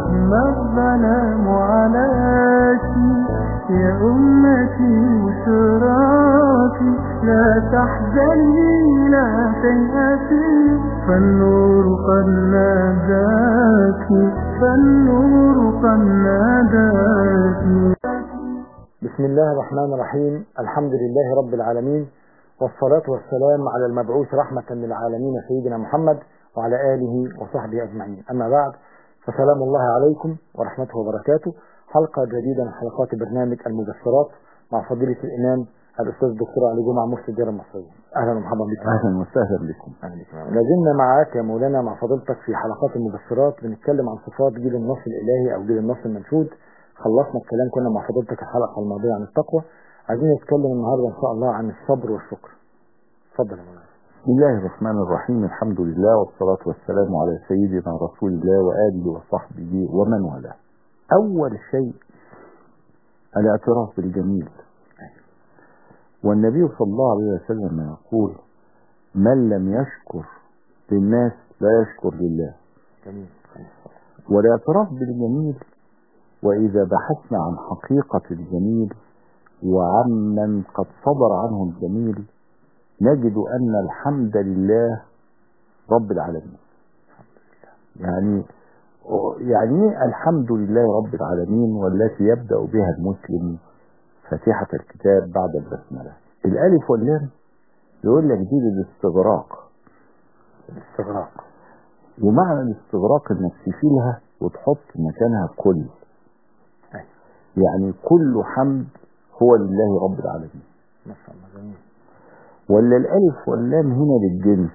ما الظلام عليك يا أمتي وشراكي لا تحزني لا تيأسي فالنور قد ناداك فالنور قد ناداك بسم الله الرحمن الرحيم الحمد لله رب العالمين والصلاة والسلام على المبعوث رحمة للعالمين سيدنا محمد وعلى آله وصحبه أجمعين أما بعد فسلام الله عليكم ورحمته وبركاته حلقة جديدة من حلقات برنامج المبشرات مع فضيلة الإمام الأستاذ الدكتور علي جمعة مفتي الديار المصرية أهلا ومرحبا بك اهلا وسهلا بكم أهلا بك لازلنا معاك يا مولانا مع فضيلتك في حلقات المبشرات بنتكلم عن صفات جيل النص الإلهي أو جيل النص المنشود خلصنا الكلام كنا مع فضيلتك الحلقة الماضية عن التقوى عايزين نتكلم النهاردة إن شاء الله عن الصبر والشكر اتفضل يا مولانا بسم الله الرحمن الرحيم الحمد لله والصلاة والسلام على سيدنا رسول الله وآله وصحبه ومن والاه أول شيء الاعتراف بالجميل والنبي صلى الله عليه وسلم يقول من لم يشكر للناس لا يشكر لله جميل والاعتراف بالجميل وإذا بحثنا عن حقيقة الجميل وعمن قد صدر عنه الجميل نجد أن الحمد لله رب العالمين يعني يعني إيه الحمد لله رب العالمين والتي يبدأ بها المسلم فاتحة الكتاب بعد البسملة الألف واللام يقول لك دي للاستغراق الاستغراق ومعنى الاستغراق انك تشيلها وتحط مكانها كل أيوة. يعني كل حمد هو لله رب العالمين ما شاء الله جميل ولا الألف واللام هنا للجنس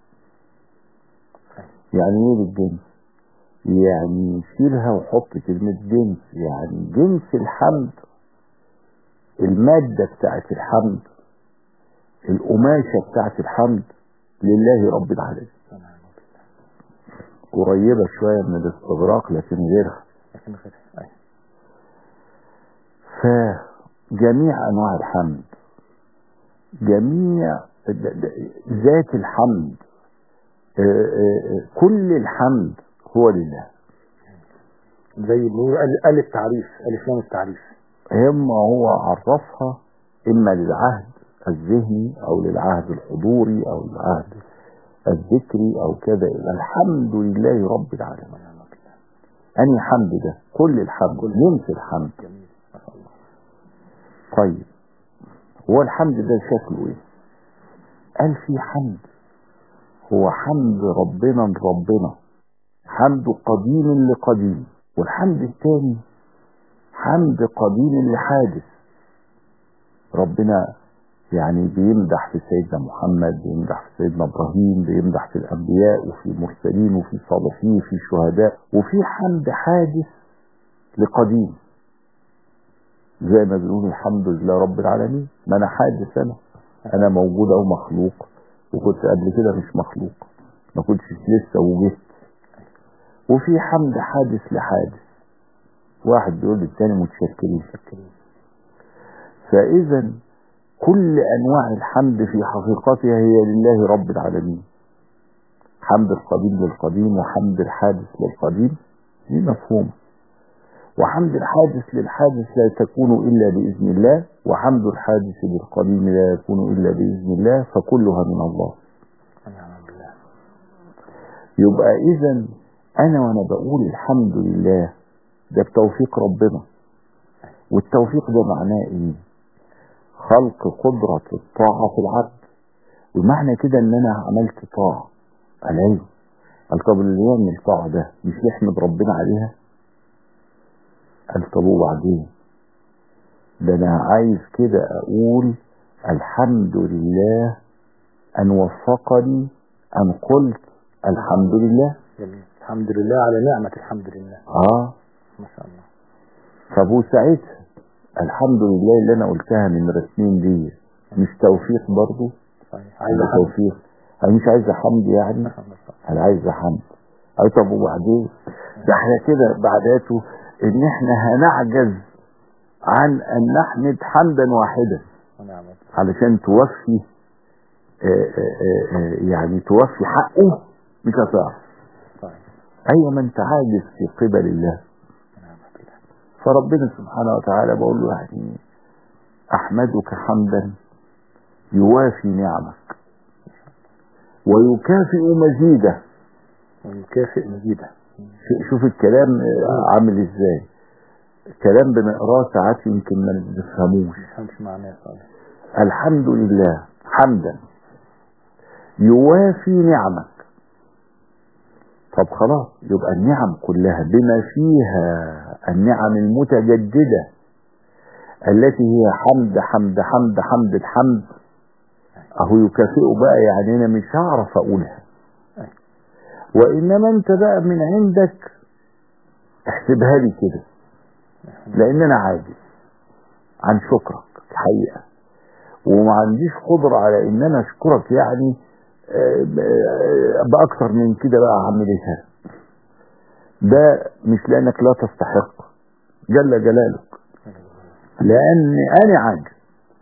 يعني ايه للجنس يعني شيلها وحط كلمة جنس يعني جنس الحمد المادة بتاعت الحمد القماشة بتاعت الحمد لله رب العالمين قريبة شوية من الاستغراق لكن غيرها لكن غير أيوة. فجميع أنواع الحمد جميع ذات الحمد آه، آه، آه، كل الحمد هو لله زي ما هو قال قال التعريف ألف لام التعريف إما هو عرفها إما للعهد الذهني أو للعهد الحضوري أو للعهد الذكري أو كذا الحمد لله رب العالمين أني حمد ده كل الحمد جنس الحمد جميل ما شاء الله طيب هو الحمد ده شكله ايه قال في حمد هو حمد ربنا لربنا حمد قديم لقديم والحمد الثاني حمد قديم لحادث ربنا يعني بيمدح في سيدنا محمد بيمدح في سيدنا ابراهيم بيمدح في الانبياء وفي المرسلين وفي الصالحين وفي الشهداء وفي حمد حادث لقديم زي ما بنقول الحمد لله رب العالمين ما انا حادث انا انا موجود او مخلوق وكنت قبل كده مش مخلوق ما كنتش لسه وجدت وفي حمد حادث لحادث واحد بيقول للتاني متشكرين فاذا كل انواع الحمد في حقيقتها هي لله رب العالمين حمد القديم للقديم وحمد الحادث للقديم دي مفهومه وحمد الحادث للحادث لا تكون إلا بإذن الله وحمد الحادث للقديم لا يكون إلا بإذن الله فكلها من الله ونعم بالله يبقى إذا أنا وأنا بقول الحمد لله ده بتوفيق ربنا والتوفيق ده معناه إيه خلق قدرة الطاعة في العبد ومعنى كده إن أنا عملت طاعة عليه قال طب اللي يعمل طاعة ده مش يحمد ربنا عليها قال طب وبعدين ده انا عايز كده اقول الحمد لله ان وفقني ان قلت الحمد لله جميل الحمد لله على نعمة الحمد لله اه ما شاء الله طب وساعتها الحمد لله اللي انا قلتها من رسمين دي مش توفيق برضو صحيح عايز ولا حمد توفيق انا مش عايز حمد يعني ما شاء الله انا عايز حمد اي طب وبعدين ده احنا كده بعداته ان احنا هنعجز عن ان نحمد حمدا واحدا ونعم علشان توفي آه، آه، آه، يعني توفي حقه مش هتعرف صحيح أيما أنت عاجز في قبل الله فربنا سبحانه وتعالى بقول له يعني أحمدك حمدا يوافي نعمك ويكافئ مزيده ويكافئ مزيده شوف الكلام عامل ازاي كلام بنقراه ساعات يمكن ما نفهموش مش معناه صالح الحمد لله حمدا يوافي نعمك طب خلاص يبقى النعم كلها بما فيها النعم المتجددة التي هي حمد حمد حمد حمد الحمد اهو يكافئه بقى يعني انا مش هعرف اقولها وانما انت بقى من عندك احسبها لي كده لان انا عاجز عن شكرك الحقيقة وما عنديش قدرة على ان انا اشكرك يعني باكثر من كده بقى عملتها ده مش لانك لا تستحق جل جلالك لان انا عاجز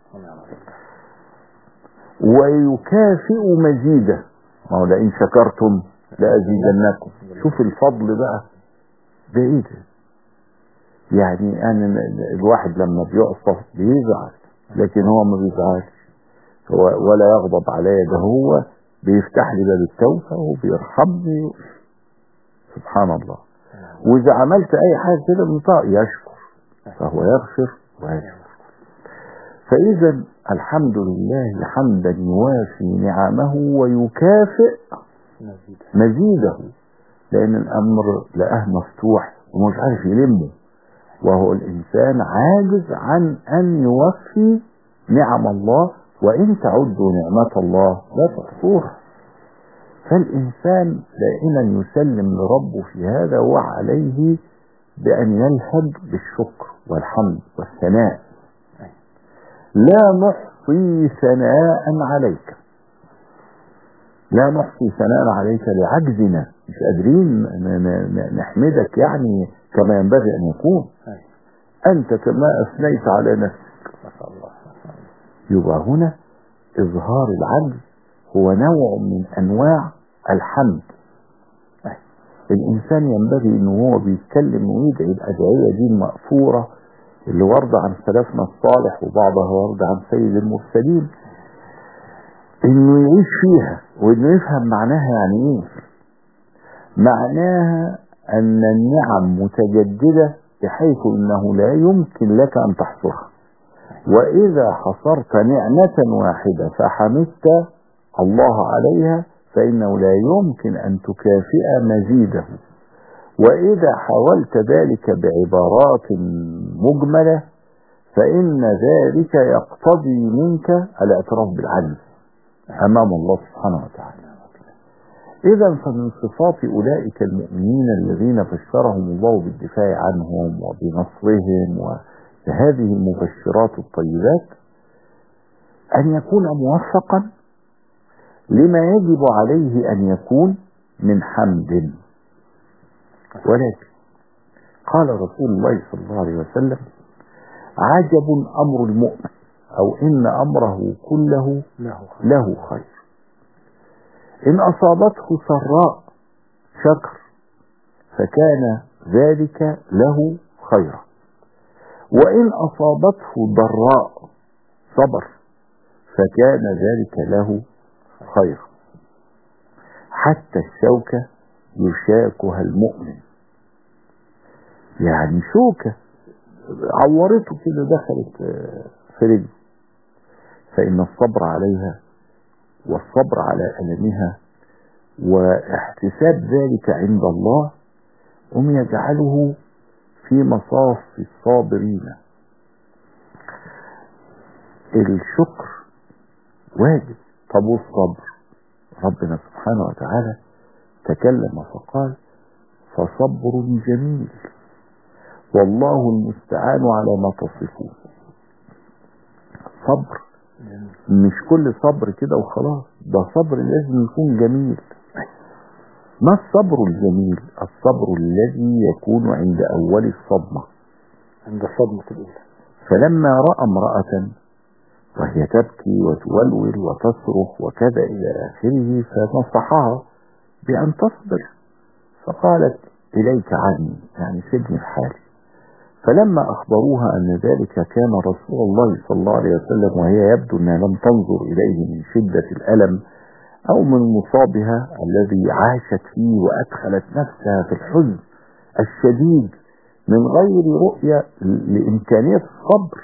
ويكافئ مزيده ما هو لئن شكرتم لأزيدنكم شوف الفضل بقى ده ايه ده يعني انا الواحد لما بيعصى بيزعل لكن هو ما بيزعلش هو ولا يغضب عليا ده هو بيفتح لي باب التوبه وبيرحمني سبحان الله واذا عملت اي حاجه كده بنطاق يشكر فهو يغفر ويشكر فاذا الحمد لله حمدا يوافي نعمه ويكافئ مزيده لان الامر لقاه مفتوح ومش عارف يلمه وهو الانسان عاجز عن ان يوفي نعم الله وان تعدوا نعمة الله لا تحصوها فالانسان دائما يسلم لربه في هذا وعليه بان يلهب بالشكر والحمد والثناء لا نحصي ثناء عليك لا نحصي ثناء عليك لعجزنا مش قادرين نحمدك يعني كما ينبغي أن يكون أنت كما أثنيت على نفسك يبقى هنا إظهار العجز هو نوع من أنواع الحمد الإنسان ينبغي أنه هو بيتكلم ويدعي الأدعية دي المأثورة اللي واردة عن سلفنا الصالح وبعضها واردة عن سيد المرسلين انه يعيش فيها وانه يفهم معناها يعني ايه معناها ان النعم متجددة بحيث انه لا يمكن لك ان تحصرها واذا حصرت نعمة واحدة فحمدت الله عليها فانه لا يمكن ان تكافئ مزيده واذا حاولت ذلك بعبارات مجملة فان ذلك يقتضي منك الاعتراف بالعجز امام الله سبحانه وتعالى اذا فمن صفات اولئك المؤمنين الذين بشرهم الله بالدفاع عنهم وبنصرهم وهذه المبشرات الطيبات ان يكون موفقا لما يجب عليه ان يكون من حمد ولكن قال رسول الله صلى الله عليه وسلم عجب امر المؤمن او ان امره كله له خير ان اصابته سراء شكر فكان ذلك له خيرا وان اصابته ضراء صبر فكان ذلك له خيرا حتى الشوكة يشاكها المؤمن يعني شوكة عورته كده دخلت في رجله فإن الصبر عليها والصبر على ألمها واحتساب ذلك عند الله هم يجعله في مصاف الصابرين الشكر واجب طب والصبر ربنا سبحانه وتعالى تكلم فقال فصبر جميل والله المستعان على ما تصفون صبر مش كل صبر كده وخلاص ده صبر لازم يكون جميل ما الصبر الجميل الصبر الذي يكون عند أول الصدمة عند الصدمة الأولى فلما رأى امرأة وهي تبكي وتولول وتصرخ وكذا إلى آخره فنصحها بأن تصبر فقالت إليك عني يعني سيبني في حالي فلما أخبروها أن ذلك كان رسول الله صلى الله عليه وسلم وهي يبدو أنها لم تنظر إليه من شدة الألم أو من مصابها الذي عاشت فيه وأدخلت نفسها في الحزن الشديد من غير رؤية لإمكانية الصبر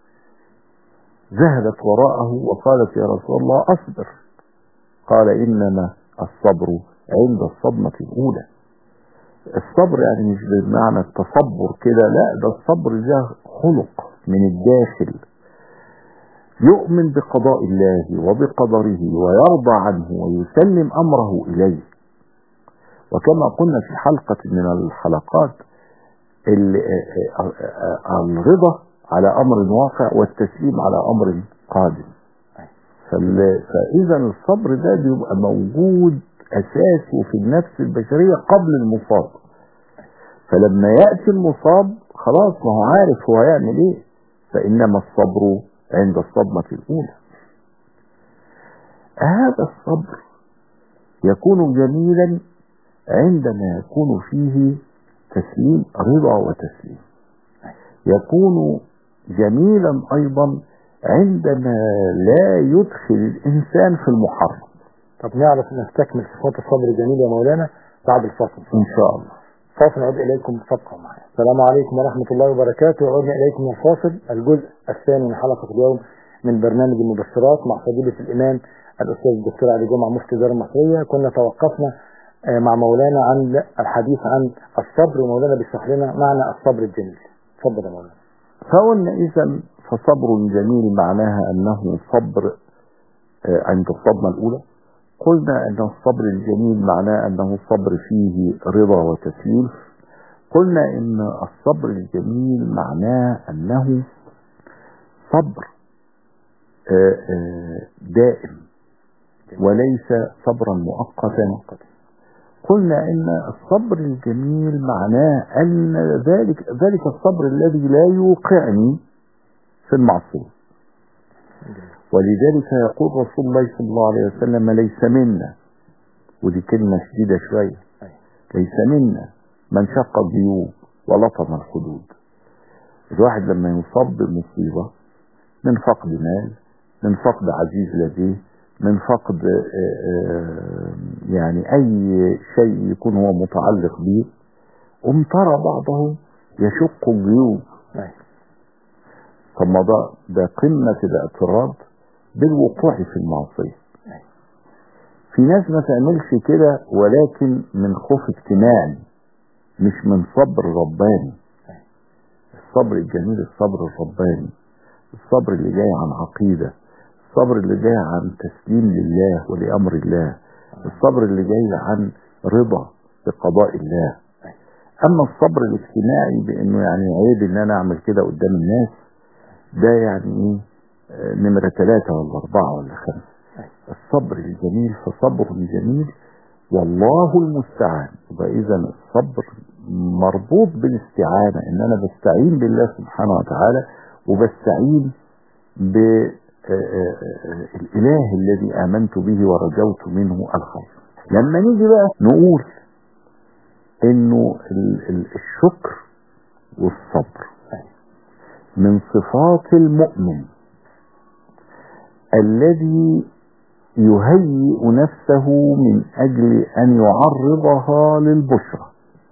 ذهبت وراءه وقالت يا رسول الله أصبر قال إنما الصبر عند الصدمة الأولى الصبر يعني مش بمعنى التصبر كده لا ده الصبر ده خلق من الداخل يؤمن بقضاء الله وبقدره ويرضى عنه ويسلم أمره إليه وكما قلنا في حلقة من الحلقات الرضا على أمر واقع والتسليم على أمر قادم فإذا الصبر ده بيبقى موجود أساسه في النفس البشرية قبل المصاب فلما يأتي المصاب خلاص ما هو عارف هو هيعمل ايه فإنما الصبر عند الصدمة الأولى هذا الصبر يكون جميلا عندما يكون فيه تسليم رضا وتسليم يكون جميلا أيضا عندما لا يدخل الإنسان في المحرم طب نعرف نستكمل صفات الصبر الجميل يا مولانا بعد الفصل إن شاء الله فاصل نعود إليكم فابقوا معنا السلام عليكم ورحمة الله وبركاته وعودنا إليكم الفاصل الجزء الثاني من حلقة اليوم من برنامج المبشرات مع فضيلة الإمام الأستاذ الدكتور علي جمعة مفتي الدار المصرية كنا توقفنا مع مولانا عن الحديث عن الصبر ومولانا بيشرح لنا معنى الصبر الجميل اتفضل يا مولانا فقلنا إذا فصبر جميل معناها أنه صبر عند الصدمة الأولى قلنا أن الصبر الجميل معناه أنه صبر فيه رضا وتسليم قلنا أن الصبر الجميل معناه أنه صبر دائم وليس صبرا مؤقتا قلنا ان الصبر الجميل معناه ان ذلك ذلك الصبر الذي لا يوقعني في المعصيه ولذلك يقول رسول الله صلى الله عليه وسلم ليس منا ودي كلمة شديدة شوية ليس منا من شق الجيوب ولطم الخدود الواحد لما يصاب بمصيبة من فقد مال من فقد عزيز لديه من فقد يعني أي شيء يكون هو متعلق به قم ترى بعضهم يشق الجيوب طب ما ده ده قمة الاعتراض بالوقوع في المعصية في ناس ما تعملش كده ولكن من خوف اجتماعي مش من صبر رباني الصبر الجميل الصبر الرباني الصبر اللي جاي عن عقيدة الصبر اللي جاي عن تسليم لله ولأمر الله الصبر اللي جاي عن رضا بقضاء الله أما الصبر الاجتماعي بأنه يعني عيب إن أنا أعمل كده قدام الناس ده يعني إيه نمرة ثلاثة ولا أربعة ولا خمسة الصبر الجميل فصبر جميل والله المستعان يبقى إذا الصبر مربوط بالاستعانة إن أنا بستعين بالله سبحانه وتعالى وبستعين بالإله الذي آمنت به ورجوت منه الخير لما نيجي بقى نقول إنه الشكر والصبر من صفات المؤمن الذي يهيئ نفسه من أجل أن يعرضها للبشرى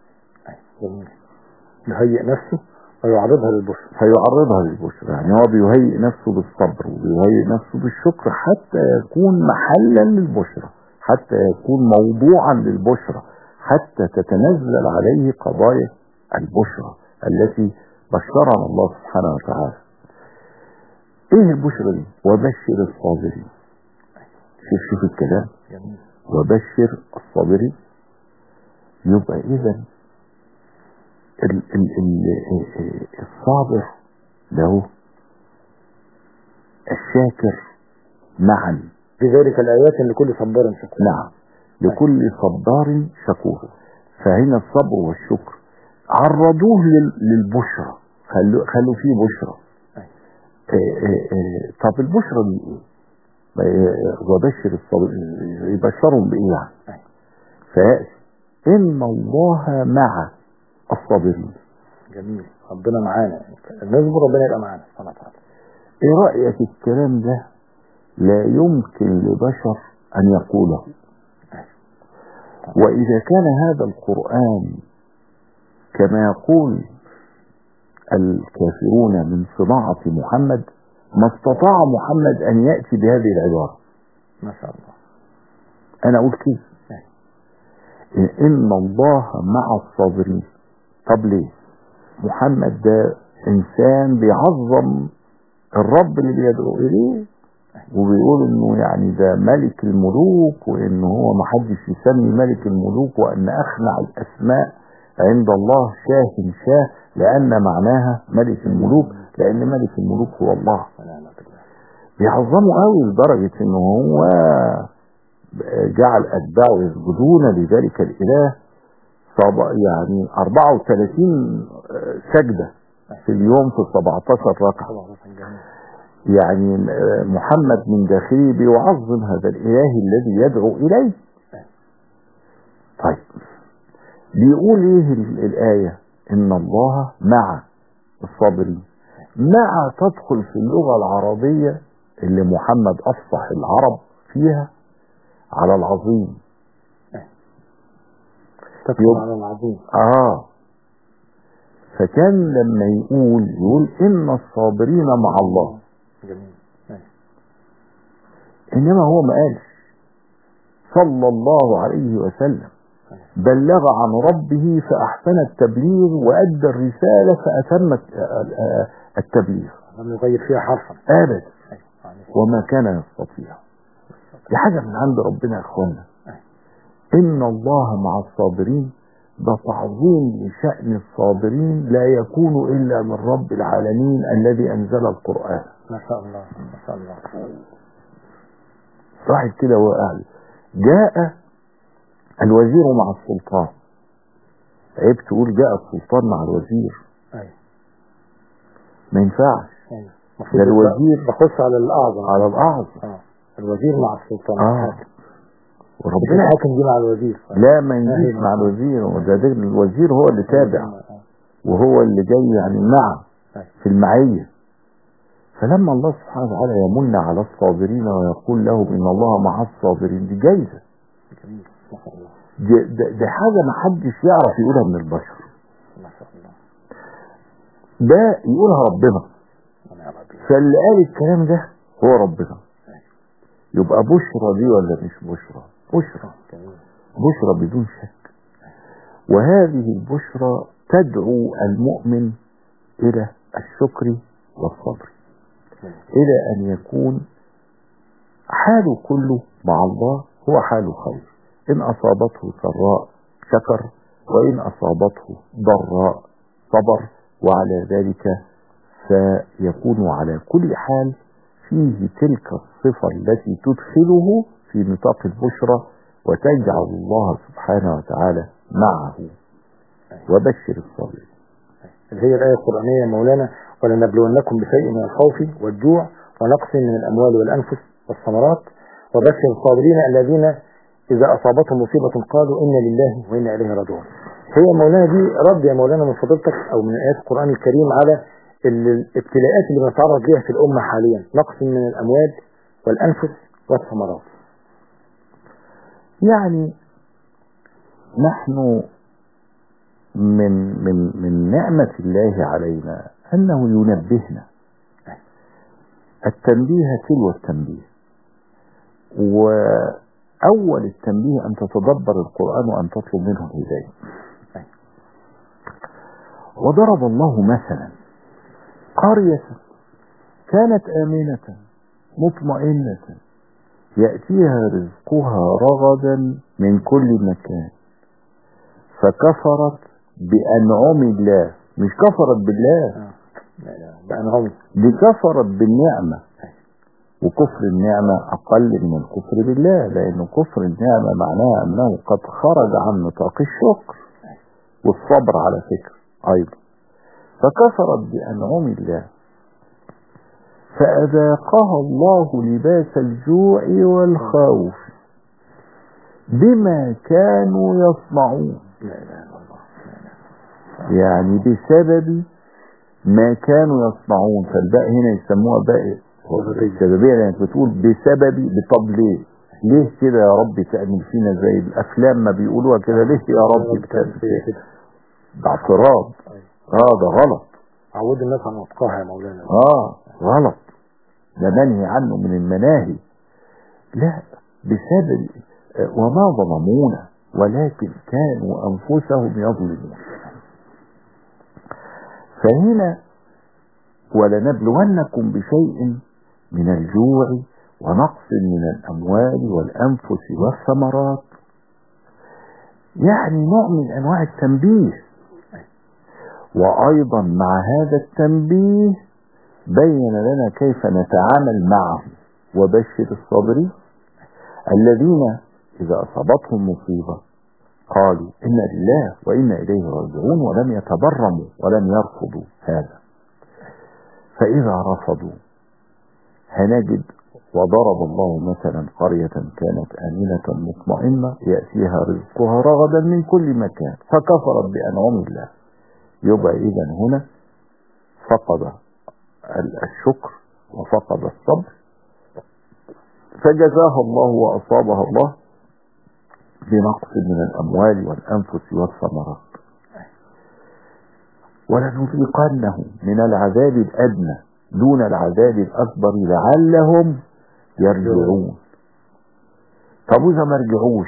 يهيئ نفسه ويعرضها للبشرى فيعرضها للبشرى يعني هو بيهيئ نفسه بالصبر وبيهيئ نفسه بالشكر حتى يكون محلا للبشرى حتى يكون موضوعا للبشرى حتى تتنزل عليه قضايا البشرى التي بشرنا الله سبحانه وتعالى ايه البشرى دي وبشر الصابرين شوف شوف الكلام وبشر الصابرين يبقى اذا ال ال ال الصابر له الشاكر معا بذلك الآيات لكل صبار شكور نعم لكل صبار شكور فهنا الصبر والشكر عرضوه للبشرى خلوا, خلوا فيه بشرى طب البشرى دي ايه وبشر الصابرين يبشرهم بايه يعني فيأتي إن الله مع الصابرين جميل ربنا معانا نصبر ربنا يبقى معانا سبحانه وتعالى إيه رأيك الكلام ده لا يمكن لبشر أن يقوله وإذا كان هذا القرآن كما يقول الكافرون من صناعة محمد ما استطاع محمد أن يأتي بهذه العبارة ما شاء الله أنا أقول كده إن الله مع الصابرين طب ليه محمد ده إنسان بيعظم الرب اللي بيدعو إليه وبيقول إنه يعني ده ملك الملوك وإنه هو محدش يسمي ملك الملوك وأن أخنع الأسماء عند الله شاه شاه لأن معناها ملك الملوك لأن ملك الملوك هو الله ونعم بالله بيعظموا قوي لدرجة إنه هو جعل أتباعه يسجدون لذلك الإله صاب يعني 34 سجدة في اليوم في 17 ركعة طبعا جميل يعني محمد من داخله بيعظم هذا الإله الذي يدعو إليه طيب بيقول إيه ال- الآية إن الله مع الصابرين مع تدخل في اللغة العربية اللي محمد أفصح العرب فيها على العظيم تدخل يبقى- على العظيم آه فكان لما يقول يقول إن الصابرين مع الله جميل ماشي. إنما هو ما قالش صلى الله عليه وسلم بلغ عن ربه فأحسن التبليغ وأدى الرسالة فأتم الت- آه، التبليغ لم يغير فيها حرفا أبدا أيوة. معلش. وما كان يستطيع دي حاجة من عند ربنا يا أخوانا إن الله مع الصابرين ده تعظيم لشأن الصابرين لا يكون إلا من رب العالمين الذي أنزل القرآن ما شاء الله ما شاء الله واحد كده وقال جاء الوزير مع السلطان عيب تقول جاء السلطان مع الوزير أيوة. ما ينفعش أيوة. ده الوزير بخش على الأعظم على الأعظم آه. الوزير مع السلطان آه. الحاكم وربنا الحاكم دي مع الوزير لا ما ينجيش أيوة. مع الوزير وده ده الوزير هو اللي تابع آه. وهو اللي جاي يعني مع أيوة. في المعية فلما الله سبحانه وتعالى يمن على الصابرين ويقول لهم إن الله مع الصابرين دي جايزة جميل ما شاء الله دي, دي, دي حاجة ما حدش يعرف يقولها من البشر ما شاء الله ده يقولها ربنا ونعم بالله فاللي قال الكلام ده هو ربنا يبقى بشرى دي ولا مش بشرى بشرى جميل بشرى بدون شك وهذه البشرى تدعو المؤمن إلى الشكر والصبر إلى أن يكون حاله كله مع الله هو حال خير إن أصابته سراء شكر وإن أصابته ضراء صبر وعلى ذلك فيكون على كل حال فيه تلك الصفة التي تدخله في نطاق البشرى وتجعل الله سبحانه وتعالى معه وبشر الصابرين اللي هي الآية القرآنية يا مولانا ولنبلونكم بشيء من الخوف والجوع ونقص من الأموال والأنفس والثمرات وبشر الصابرين الذين إذا أصابتهم مصيبة قالوا إنا لله وإنا إليه راجعون هي مولانا دي رد يا مولانا من فضيلتك أو من آيات القرآن الكريم على ال- الابتلاءات اللي بنتعرض ليها في الأمة حاليا نقص من الأموال والأنفس والثمرات يعني نحن من من من نعمة الله علينا أنه ينبهنا التنبيه تلو التنبيه وأول التنبيه أن تتدبر القرآن وأن تطلب منه الهداية وضرب الله مثلا قرية كانت آمنة مطمئنة يأتيها رزقها رغدا من كل مكان فكفرت بأنعم الله مش كفرت بالله آه. لا لا بأنهم دي كفرت بالنعمة وكفر النعمة أقل من الكفر بالله لأن كفر النعمة معناها أنه قد خرج عن نطاق الشكر والصبر على فكرة أيضا فكفرت بأنعم الله فأذاقها الله لباس الجوع والخوف بما كانوا يصنعون لا اله الا الله يعني بسبب ما كانوا يصنعون فالباء هنا يسموها باء سببية. سببية لانك بتقول بسبب طب ليه ليه كده يا رب تعمل فينا زي الافلام ما بيقولوها كده ليه يا رب بتعمل فيا كده كده ده اعتراض أيوة. اه ده غلط عود الناس عن وفقها يا مولانا اه غلط ده منهي عنه من المناهي لا بسبب آه، وما ظلمونا ولكن كانوا انفسهم يظلمون فهنا ولنبلونكم بشيء من الجوع ونقص من الاموال والانفس والثمرات يعني نوع من انواع التنبيه وايضا مع هذا التنبيه بين لنا كيف نتعامل معه وبشر الصابرين الذين اذا اصابتهم مصيبه قالوا انا لله وانا اليه راجعون ولم يتبرموا ولم يرفضوا هذا فاذا رفضوا هنجد وضرب الله مثلا قرية كانت آمنة مطمئنة يأتيها رزقها رغدا من كل مكان فكفرت بأنعم الله يبقى إذا هنا فقد ال- الشكر وفقد الصبر فجزاها الله وأصابها الله بنقص من الأموال والأنفس والثمرات ولنذيقنهم من العذاب الأدنى دون العذاب الأكبر لعلهم يرجعون طب وإذا ما رجعوش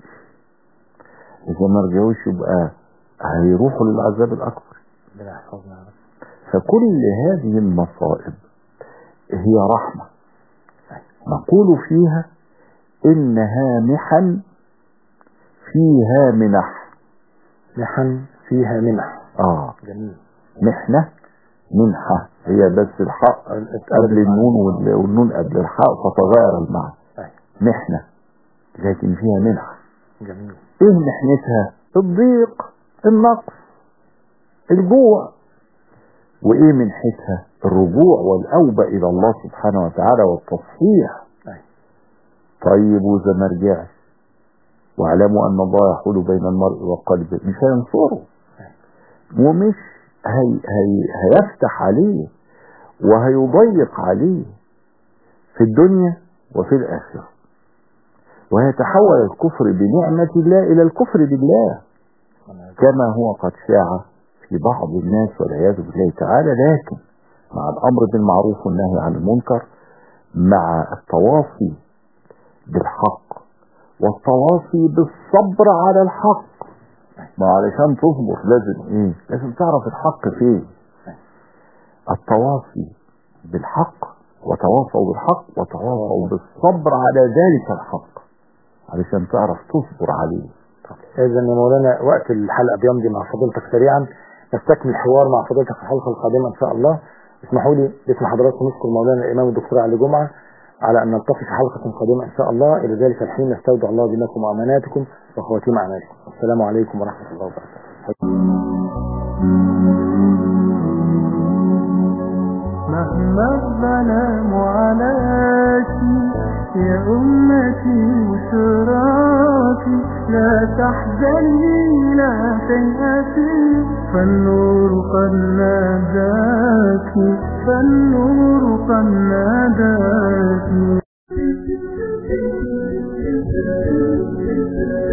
إذا ما رجعوش يبقى هيروحوا للعذاب الأكبر ربنا يحفظنا يا رب فكل هذه المصائب هي رحمة نقول فيها إنها محن فيها منح محن فيها منح آه جميل محنة منحة هي بس الحق قبل النون وال- والنون قبل الحاء فتغير المعنى أيوة. محنة لكن فيها منحة جميل ايه محنتها الضيق النقص الجوع وايه منحتها الرجوع والاوبة الى الله سبحانه وتعالى والتصحيح أيوة. طيب واذا ما رجعش واعلموا ان الله يحول بين المرء وقلبه مش هينصره ومش هي هي هيفتح عليه وهيضيق عليه في الدنيا وفي الآخرة ويتحول الكفر بنعمة الله إلى الكفر بالله كما هو قد شاع في بعض الناس والعياذ بالله تعالى لكن مع الأمر بالمعروف والنهي عن المنكر مع التواصي بالحق والتواصي بالصبر على الحق ما علشان تصبر لازم ايه لازم تعرف الحق فين التواصي بالحق وتواصوا بالحق وتواصوا بالصبر على ذلك الحق علشان تعرف تصبر عليه إذا يا مولانا وقت الحلقة بيمضي مع فضيلتك سريعا نستكمل الحوار مع فضيلتك في الحلقة القادمة إن شاء الله اسمحوا لي باسم حضراتكم نشكر مولانا الإمام الدكتور علي جمعة على أن نلتقي في حلقة قادمة إن شاء الله إلى ذلك الحين نستودع الله دينكم وأماناتكم وخواتيم أعمالكم السلام عليكم ورحمة الله وبركاته مهما الظلام عليك يا أمتي وشراكي لا تحزني لا تيأسي فالنور قد ناداك فالنور قد ناداك